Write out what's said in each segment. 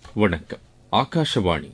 வணக்கம் ஆகாஷவாணி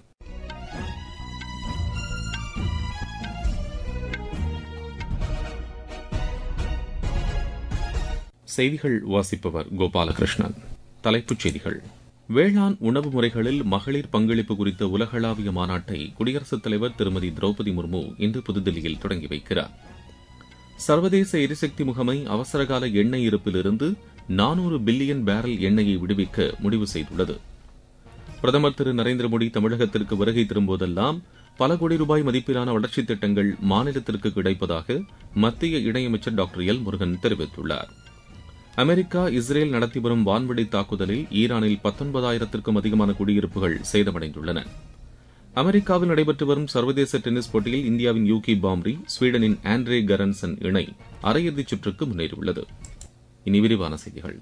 செய்திகள் வாசிப்பவர் கோபாலகிருஷ்ணன் தலைப்புச் செய்திகள் வேளாண் உணவு முறைகளில் மகளிர் பங்களிப்பு குறித்த உலகளாவிய மாநாட்டை குடியரசுத் தலைவர் திருமதி திரௌபதி முர்மு இன்று புதுதில்லியில் தொடங்கி வைக்கிறார் சர்வதேச எரிசக்தி முகமை அவசரகால எண்ணெய் இருப்பிலிருந்து நானூறு பில்லியன் பேரல் எண்ணெயை விடுவிக்க முடிவு செய்துள்ளது பிரதமர் திரு நரேந்திர மோடி தமிழகத்திற்கு வருகை தரும்போதெல்லாம் பல கோடி ரூபாய் மதிப்பிலான வளர்ச்சித் திட்டங்கள் மாநிலத்திற்கு கிடைப்பதாக மத்திய இணையமைச்சர் டாக்டர் எல் முருகன் தெரிவித்துள்ளார் அமெரிக்கா இஸ்ரேல் நடத்தி வரும் வான்வெளி தாக்குதலில் ஈரானில் பத்தொன்பதாயிரத்திற்கும் அதிகமான குடியிருப்புகள் சேதமடைந்துள்ளன அமெரிக்காவில் நடைபெற்று வரும் சர்வதேச டென்னிஸ் போட்டியில் இந்தியாவின் யூகி பாம்ரி ஸ்வீடனின் ஆண்ட்ரே கரன்சன் இணை அரையிறுதிச் சுற்றுக்கு முன்னேறியுள்ளது இனி விரிவான செய்திகள்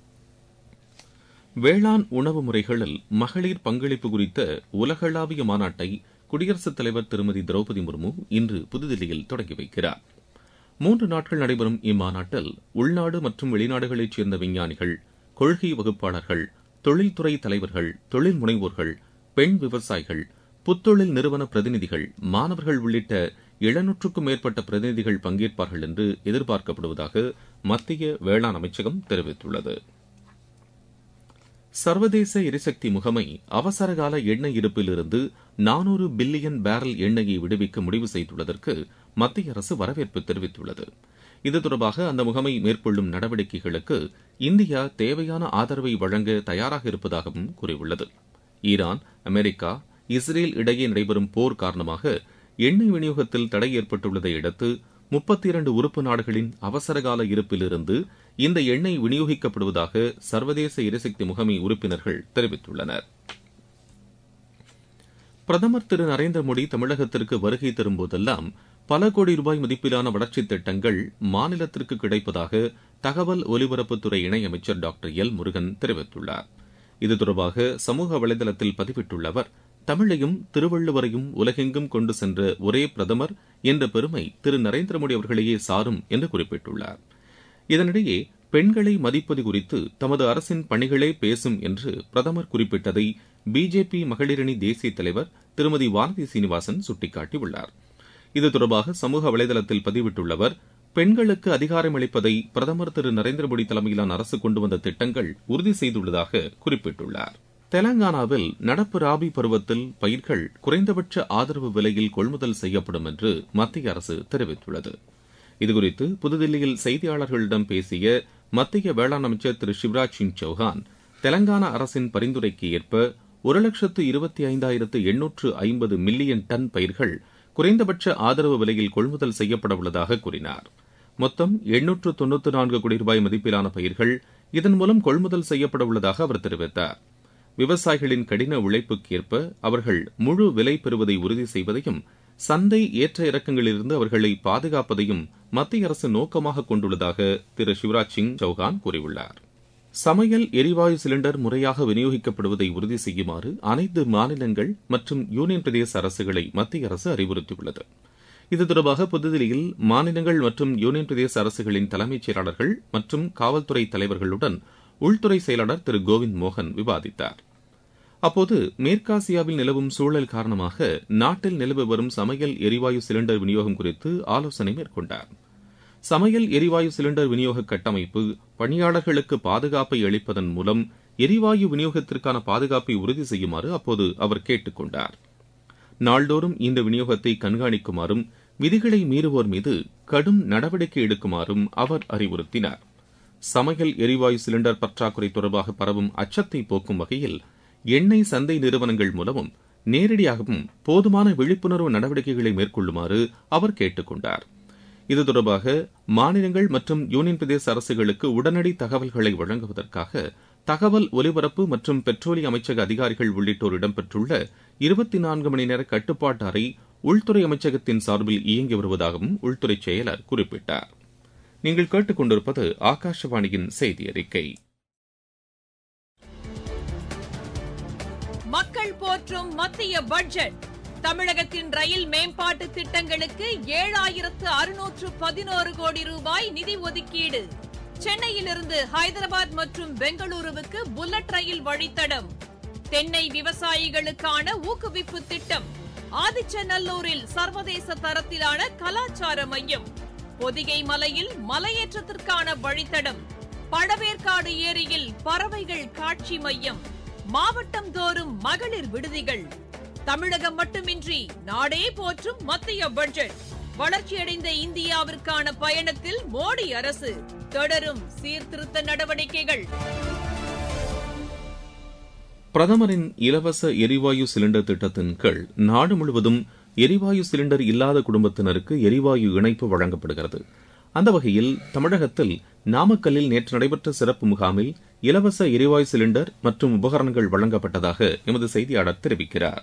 வேளாண் உணவு முறைகளில் மகளிர் பங்களிப்பு குறித்த உலகளாவிய மாநாட்டை குடியரசுத் தலைவர் திருமதி திரௌபதி முர்மு இன்று புதுதில்லியில் தொடங்கி வைக்கிறார் மூன்று நாட்கள் நடைபெறும் இம்மாநாட்டில் உள்நாடு மற்றும் வெளிநாடுகளைச் சேர்ந்த விஞ்ஞானிகள் கொள்கை வகுப்பாளர்கள் தொழில்துறை தலைவர்கள் தொழில் முனைவோர்கள் பெண் விவசாயிகள் புத்தொழில் நிறுவன பிரதிநிதிகள் மாணவர்கள் உள்ளிட்ட எழுநூற்றுக்கும் மேற்பட்ட பிரதிநிதிகள் பங்கேற்பார்கள் என்று எதிர்பார்க்கப்படுவதாக மத்திய வேளாண் அமைச்சகம் தெரிவித்துள்ளது சர்வதேச எரிசக்தி முகமை அவசரகால எண்ணெய் இருப்பிலிருந்து நானூறு பில்லியன் பேரல் எண்ணெயை விடுவிக்க முடிவு செய்துள்ளதற்கு மத்திய அரசு வரவேற்பு தெரிவித்துள்ளது இது தொடர்பாக அந்த முகமை மேற்கொள்ளும் நடவடிக்கைகளுக்கு இந்தியா தேவையான ஆதரவை வழங்க தயாராக இருப்பதாகவும் கூறியுள்ளது ஈரான் அமெரிக்கா இஸ்ரேல் இடையே நடைபெறும் போர் காரணமாக எண்ணெய் விநியோகத்தில் தடை ஏற்பட்டுள்ளதை அடுத்து முப்பத்தி இரண்டு உறுப்பு நாடுகளின் அவசரகால இருப்பிலிருந்து இந்த எண்ணெய் விநியோகிக்கப்படுவதாக சர்வதேச எரிசக்தி முகமை உறுப்பினர்கள் தெரிவித்துள்ளனர் பிரதமர் திரு நரேந்திர மோடி தமிழகத்திற்கு வருகை தரும்போதெல்லாம் பல கோடி ரூபாய் மதிப்பிலான வளர்ச்சித் திட்டங்கள் மாநிலத்திற்கு கிடைப்பதாக தகவல் ஒலிபரப்புத்துறை இணையமைச்சர் டாக்டர் எல் முருகன் தெரிவித்துள்ளார் இது தொடர்பாக சமூக வலைதளத்தில் பதிவிட்டுள்ள அவர் தமிழையும் திருவள்ளுவரையும் உலகெங்கும் கொண்டு சென்ற ஒரே பிரதமர் என்ற பெருமை திரு நரேந்திர மோடி அவர்களையே சாரும் என்று குறிப்பிட்டுள்ளார் இதனிடையே பெண்களை மதிப்பது குறித்து தமது அரசின் பணிகளே பேசும் என்று பிரதமர் குறிப்பிட்டதை பிஜேபி மகளிரணி தேசிய தலைவர் திருமதி வானதி சீனிவாசன் சுட்டிக்காட்டியுள்ளார் இது தொடர்பாக சமூக வலைதளத்தில் பதிவிட்டுள்ள அவர் பெண்களுக்கு அதிகாரம் அளிப்பதை பிரதமர் திரு நரேந்திர மோடி தலைமையிலான அரசு கொண்டு வந்த திட்டங்கள் உறுதி செய்துள்ளதாக குறிப்பிட்டுள்ளார் தெலங்கானாவில் நடப்பு ராபி பருவத்தில் பயிர்கள் குறைந்தபட்ச ஆதரவு விலையில் கொள்முதல் செய்யப்படும் என்று மத்திய அரசு தெரிவித்துள்ளது இதுகுறித்து புதுதில்லியில் செய்தியாளர்களிடம் பேசிய மத்திய வேளாண் அமைச்சர் திரு சிவராஜ் சிங் சௌஹான் தெலங்கானா அரசின் பரிந்துரைக்கு ஏற்ப ஒரு லட்சத்து இருபத்தி ஐந்தாயிரத்து எண்ணூற்று ஐம்பது மில்லியன் டன் பயிர்கள் குறைந்தபட்ச ஆதரவு விலையில் கொள்முதல் செய்யப்பட உள்ளதாக கூறினார் மொத்தம் எண்ணூற்று தொன்னூற்று நான்கு கோடி ரூபாய் மதிப்பிலான பயிர்கள் இதன் மூலம் கொள்முதல் செய்யப்பட உள்ளதாக அவர் தெரிவித்தார் விவசாயிகளின் கடின உழைப்புக்கு ஏற்ப அவர்கள் முழு விலை பெறுவதை உறுதி செய்வதையும் சந்தை ஏற்ற இறக்கங்களிலிருந்து அவர்களை பாதுகாப்பதையும் மத்திய அரசு நோக்கமாக கொண்டுள்ளதாக திரு சிவராஜ் சிங் சௌகான் கூறியுள்ளார் சமையல் எரிவாயு சிலிண்டர் முறையாக விநியோகிக்கப்படுவதை உறுதி செய்யுமாறு அனைத்து மாநிலங்கள் மற்றும் யூனியன் பிரதேச அரசுகளை மத்திய அரசு அறிவுறுத்தியுள்ளது இது தொடர்பாக புதுதில்லியில் மாநிலங்கள் மற்றும் யூனியன் பிரதேச அரசுகளின் தலைமைச் செயலாளர்கள் மற்றும் காவல்துறை தலைவர்களுடன் உள்துறை செயலாளர் திரு கோவிந்த் மோகன் விவாதித்தார் அப்போது மேற்காசியாவில் நிலவும் சூழல் காரணமாக நாட்டில் நிலவு வரும் சமையல் எரிவாயு சிலிண்டர் விநியோகம் குறித்து ஆலோசனை மேற்கொண்டார் சமையல் எரிவாயு சிலிண்டர் விநியோக கட்டமைப்பு பணியாளர்களுக்கு பாதுகாப்பை அளிப்பதன் மூலம் எரிவாயு விநியோகத்திற்கான பாதுகாப்பை உறுதி செய்யுமாறு அப்போது அவர் கேட்டுக் கொண்டார் நாள்தோறும் இந்த விநியோகத்தை கண்காணிக்குமாறும் விதிகளை மீறுவோர் மீது கடும் நடவடிக்கை எடுக்குமாறும் அவர் அறிவுறுத்தினார் சமையல் எரிவாயு சிலிண்டர் பற்றாக்குறை தொடர்பாக பரவும் அச்சத்தை போக்கும் வகையில் எண்ணெய் சந்தை நிறுவனங்கள் மூலமும் நேரடியாகவும் போதுமான விழிப்புணர்வு நடவடிக்கைகளை மேற்கொள்ளுமாறு அவர் கேட்டுக் கொண்டார் இது தொடர்பாக மாநிலங்கள் மற்றும் யூனியன் பிரதேச அரசுகளுக்கு உடனடி தகவல்களை வழங்குவதற்காக தகவல் ஒலிபரப்பு மற்றும் பெட்ரோலிய அமைச்சக அதிகாரிகள் உள்ளிட்டோர் இடம்பெற்றுள்ள இருபத்தி நான்கு மணி நேர கட்டுப்பாட்டு அறை உள்துறை அமைச்சகத்தின் சார்பில் இயங்கி வருவதாகவும் உள்துறை செயலர் குறிப்பிட்டார் நீங்கள் கேட்டுக்கொண்டிருப்பது ஆகாஷவாணியின் செய்தி அறிக்கை மக்கள் போற்றும் மத்திய பட்ஜெட் தமிழகத்தின் ரயில் மேம்பாட்டு திட்டங்களுக்கு ஏழாயிரத்து அறுநூற்று பதினோரு கோடி ரூபாய் நிதி ஒதுக்கீடு சென்னையிலிருந்து ஹைதராபாத் மற்றும் பெங்களூருவுக்கு புல்லட் ரயில் வழித்தடம் தென்னை விவசாயிகளுக்கான ஊக்குவிப்பு திட்டம் ஆதிச்சநல்லூரில் சர்வதேச தரத்திலான கலாச்சார மையம் பொதிகை மலையில் மலையேற்றத்திற்கான வழித்தடம் பழவேற்காடு ஏரியில் பறவைகள் காட்சி மையம் மாவட்டம் தோறும் மகளிர் விடுதிகள் தமிழகம் மட்டுமின்றி நாடே போற்றும் மத்திய பட்ஜெட் வளர்ச்சியடைந்த இந்தியாவிற்கான பயணத்தில் மோடி அரசு தொடரும் சீர்திருத்த நடவடிக்கைகள் பிரதமரின் இலவச எரிவாயு சிலிண்டர் திட்டத்தின் கீழ் நாடு முழுவதும் எரிவாயு சிலிண்டர் இல்லாத குடும்பத்தினருக்கு எரிவாயு இணைப்பு வழங்கப்படுகிறது அந்த வகையில் தமிழகத்தில் நாமக்கல்லில் நேற்று நடைபெற்ற சிறப்பு முகாமில் இலவச எரிவாயு சிலிண்டர் மற்றும் உபகரணங்கள் வழங்கப்பட்டதாக எமது செய்தியாளர் தெரிவிக்கிறார்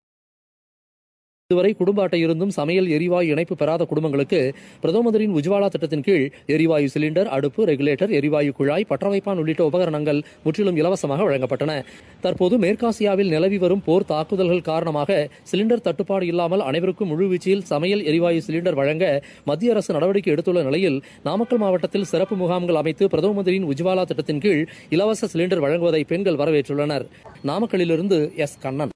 இதுவரை குடும்ப அட்டை இருந்தும் சமையல் எரிவாயு இணைப்பு பெறாத குடும்பங்களுக்கு பிரதமரின் உஜ்வாலா திட்டத்தின் கீழ் எரிவாயு சிலிண்டர் அடுப்பு ரெகுலேட்டர் எரிவாயு குழாய் பற்றவைப்பான் உள்ளிட்ட உபகரணங்கள் முற்றிலும் இலவசமாக வழங்கப்பட்டன தற்போது மேற்காசியாவில் நிலவி வரும் போர் தாக்குதல்கள் காரணமாக சிலிண்டர் தட்டுப்பாடு இல்லாமல் அனைவருக்கும் முழுவீச்சில் சமையல் எரிவாயு சிலிண்டர் வழங்க மத்திய அரசு நடவடிக்கை எடுத்துள்ள நிலையில் நாமக்கல் மாவட்டத்தில் சிறப்பு முகாம்கள் அமைத்து பிரதம மந்திரியின் உஜ்வாலா திட்டத்தின் கீழ் இலவச சிலிண்டர் வழங்குவதை பெண்கள் வரவேற்றுள்ளனர் நாமக்கல்லிலிருந்து எஸ் கண்ணன்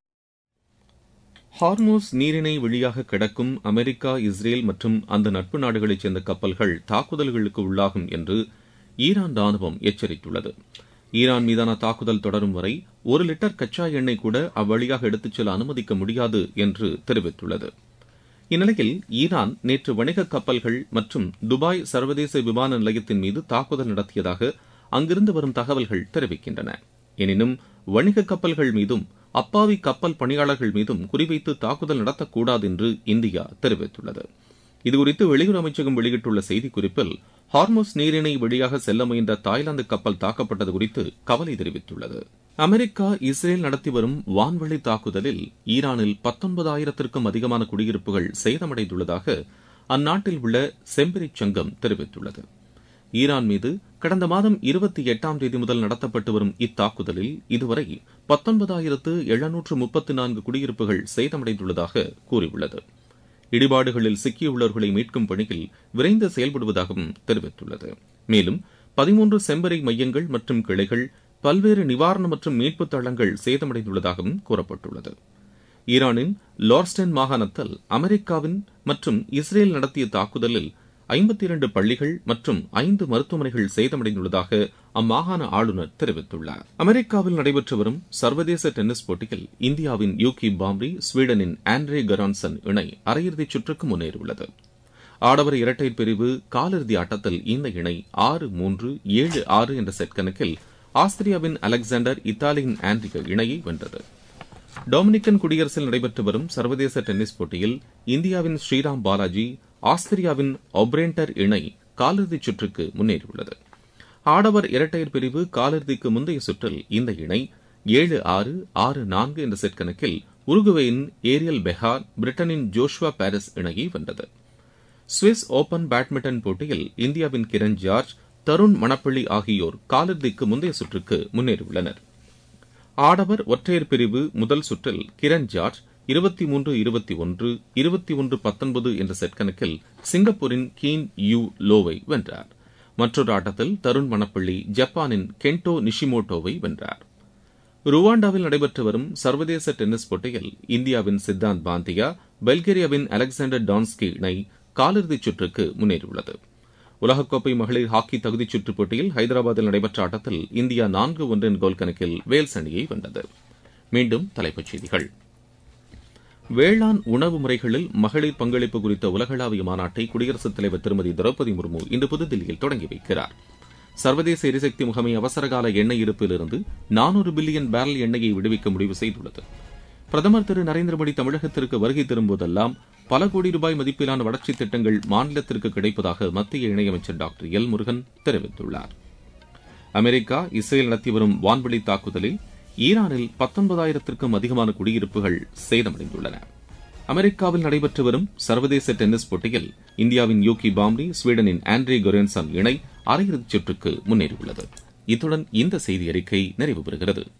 ஹார்மோஸ் நீரிணை வழியாக கிடக்கும் அமெரிக்கா இஸ்ரேல் மற்றும் அந்த நட்பு நாடுகளைச் சேர்ந்த கப்பல்கள் தாக்குதல்களுக்கு உள்ளாகும் என்று ஈரான் ராணுவம் எச்சரித்துள்ளது ஈரான் மீதான தாக்குதல் தொடரும் வரை ஒரு லிட்டர் கச்சா எண்ணெய் கூட அவ்வழியாக எடுத்துச் செல்ல அனுமதிக்க முடியாது என்று தெரிவித்துள்ளது இந்நிலையில் ஈரான் நேற்று வணிக கப்பல்கள் மற்றும் துபாய் சர்வதேச விமான நிலையத்தின் மீது தாக்குதல் நடத்தியதாக அங்கிருந்து வரும் தகவல்கள் தெரிவிக்கின்றன எனினும் வணிக கப்பல்கள் மீதும் அப்பாவி கப்பல் பணியாளர்கள் மீதும் குறிவைத்து தாக்குதல் நடத்தக்கூடாது என்று இந்தியா தெரிவித்துள்ளது இதுகுறித்து வெளியுறவு அமைச்சகம் வெளியிட்டுள்ள செய்திக்குறிப்பில் ஹார்மோஸ் நீரிணை வழியாக செல்ல முயன்ற தாய்லாந்து கப்பல் தாக்கப்பட்டது குறித்து கவலை தெரிவித்துள்ளது அமெரிக்கா இஸ்ரேல் நடத்தி வரும் வான்வழி தாக்குதலில் ஈரானில் பத்தொன்பதாயிரத்திற்கும் அதிகமான குடியிருப்புகள் சேதமடைந்துள்ளதாக அந்நாட்டில் உள்ள செம்பெரி சங்கம் தெரிவித்துள்ளது ஈரான் மீது கடந்த மாதம் இருபத்தி எட்டாம் தேதி முதல் நடத்தப்பட்டு வரும் இத்தாக்குதலில் இதுவரை பத்தொன்பதாயிரத்து எழுநூற்று முப்பத்தி நான்கு குடியிருப்புகள் சேதமடைந்துள்ளதாக கூறியுள்ளது இடிபாடுகளில் சிக்கியுள்ளவர்களை மீட்கும் பணியில் விரைந்து செயல்படுவதாகவும் தெரிவித்துள்ளது மேலும் பதிமூன்று செம்பரை மையங்கள் மற்றும் கிளைகள் பல்வேறு நிவாரண மற்றும் மீட்பு தளங்கள் சேதமடைந்துள்ளதாகவும் கூறப்பட்டுள்ளது ஈரானின் லார்ஸ்டன் மாகாணத்தில் அமெரிக்காவின் மற்றும் இஸ்ரேல் நடத்திய தாக்குதலில் ஐம்பத்தி இரண்டு பள்ளிகள் மற்றும் ஐந்து மருத்துவமனைகள் சேதமடைந்துள்ளதாக அம்மாகாண ஆளுநர் தெரிவித்துள்ளார் அமெரிக்காவில் நடைபெற்று வரும் சர்வதேச டென்னிஸ் போட்டியில் இந்தியாவின் யூகி பாம்ரி ஸ்வீடனின் ஆண்ட்ரே கரான்சன் இணை அரையிறுதிச் சுற்றுக்கு முன்னேறியுள்ளது ஆடவர் இரட்டையர் பிரிவு காலிறுதி ஆட்டத்தில் இந்த இணை ஆறு மூன்று ஏழு ஆறு என்ற செட் கணக்கில் ஆஸ்திரியாவின் அலெக்சாண்டர் இத்தாலியின் ஆண்ட்ரிக இணையை வென்றது டொமினிக்கன் குடியரசில் நடைபெற்று வரும் சர்வதேச டென்னிஸ் போட்டியில் இந்தியாவின் ஸ்ரீராம் பாலாஜி ஆஸ்திரியாவின் ஒப்ரேண்டர் இணை காலிறுதிச் சுற்றுக்கு முன்னேறியுள்ளது ஆடவர் இரட்டையர் பிரிவு காலிறுதிக்கு முந்தைய சுற்றில் இந்த இணை ஏழு ஆறு ஆறு நான்கு என்ற செட் கணக்கில் உருகுவேயின் ஏரியல் பெஹார் பிரிட்டனின் ஜோஷ்வா பாரிஸ் இணையை வென்றது சுவிஸ் ஓபன் பேட்மிண்டன் போட்டியில் இந்தியாவின் கிரண் ஜார்ஜ் தருண் மணப்பள்ளி ஆகியோர் காலிறுதிக்கு முந்தைய சுற்றுக்கு முன்னேறியுள்ளனர் ஆடவர் ஒற்றையர் பிரிவு முதல் சுற்றில் கிரண் ஜார்ஜ் இருபத்தி மூன்று இருபத்தி ஒன்று இருபத்தி ஒன்று பத்தொன்பது என்ற செட் கணக்கில் சிங்கப்பூரின் கீன் யூ லோவை வென்றார் மற்றொரு ஆட்டத்தில் தருண் மணப்பள்ளி ஜப்பானின் கென்டோ நிஷிமோட்டோவை வென்றார் ருவாண்டாவில் நடைபெற்று வரும் சர்வதேச டென்னிஸ் போட்டியில் இந்தியாவின் சித்தாந்த் பாந்தியா பல்கேரியாவின் அலெக்சாண்டர் டான்ஸ்கி இணை காலிறுதிச் சுற்றுக்கு முன்னேறியுள்ளது உலகக்கோப்பை மகளிர் ஹாக்கி தகுதிச் சுற்றுப் போட்டியில் ஹைதராபாத்தில் நடைபெற்ற ஆட்டத்தில் இந்தியா நான்கு ஒன்றின் கோல் கணக்கில் வேல்ஸ் அணியை வென்றது மீண்டும் தலைப்புச் செய்திகள் வேளாண் உணவு முறைகளில் மகளிர் பங்களிப்பு குறித்த உலகளாவிய மாநாட்டை குடியரசுத் தலைவர் திருமதி திரௌபதி முர்மு இன்று புதுதில்லியில் தொடங்கி வைக்கிறார் சர்வதேச எரிசக்தி முகமை அவசரகால எண்ணெய் இருப்பிலிருந்து நானூறு பில்லியன் பேரல் எண்ணெயை விடுவிக்க முடிவு செய்துள்ளது பிரதமர் திரு நரேந்திர மோடி தமிழகத்திற்கு வருகை தரும்போதெல்லாம் பல கோடி ரூபாய் மதிப்பிலான வளர்ச்சித் திட்டங்கள் மாநிலத்திற்கு கிடைப்பதாக மத்திய இணையமைச்சர் டாக்டர் எல் முருகன் தெரிவித்துள்ளார் அமெரிக்கா இஸ்ரேல் நடத்தி வரும் வான்வெளி தாக்குதலில் ஈரானில் பத்தொன்பதாயிரத்திற்கும் அதிகமான குடியிருப்புகள் சேதமடைந்துள்ளன அமெரிக்காவில் நடைபெற்று வரும் சர்வதேச டென்னிஸ் போட்டியில் இந்தியாவின் யூகி பாம்ரி ஸ்வீடனின் ஆண்ட்ரே கொரேன்சன் இணை அரையிறுதிச் சுற்றுக்கு முன்னேறியுள்ளது இத்துடன் இந்த செய்தி அறிக்கை நிறைவு பெறுகிறது